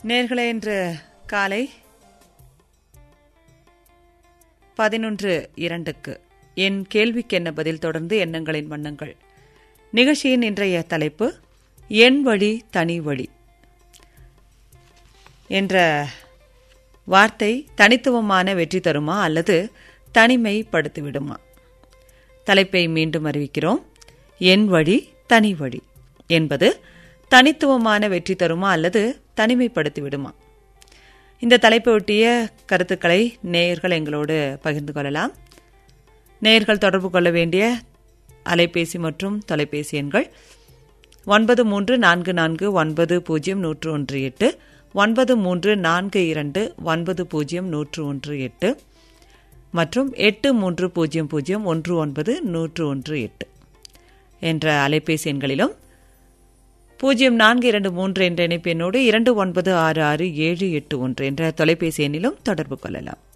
நேர்களே இன்று காலை பதினொன்று இரண்டுக்கு என் கேள்விக்கென்ன பதில் தொடர்ந்து எண்ணங்களின் வண்ணங்கள் நிகழ்ச்சியின் இன்றைய தலைப்பு என் வழி தனி வழி என்ற வார்த்தை தனித்துவமான வெற்றி தருமா அல்லது தனிமைப்படுத்திவிடுமா தலைப்பை மீண்டும் அறிவிக்கிறோம் என் வழி தனி வழி என்பது தனித்துவமான வெற்றி தருமா அல்லது தனிமைப்படுத்தி விடுமா இந்த தலைப்பை ஒட்டிய கருத்துக்களை நேயர்கள் எங்களோடு பகிர்ந்து கொள்ளலாம் நேயர்கள் தொடர்பு கொள்ள வேண்டிய அலைபேசி மற்றும் தொலைபேசி எண்கள் ஒன்பது மூன்று நான்கு நான்கு ஒன்பது பூஜ்ஜியம் நூற்று ஒன்று எட்டு ஒன்பது மூன்று நான்கு இரண்டு ஒன்பது பூஜ்ஜியம் நூற்று ஒன்று எட்டு மற்றும் எட்டு மூன்று பூஜ்ஜியம் பூஜ்ஜியம் ஒன்று ஒன்பது நூற்று ஒன்று எட்டு என்ற அலைபேசி எண்களிலும் பூஜ்ஜியம் நான்கு இரண்டு மூன்று என்ற இணைப்பு எண்ணோடு இரண்டு ஒன்பது ஆறு ஆறு ஏழு எட்டு ஒன்று என்ற தொலைபேசி எண்ணிலும் தொடர்பு கொள்ளலாம்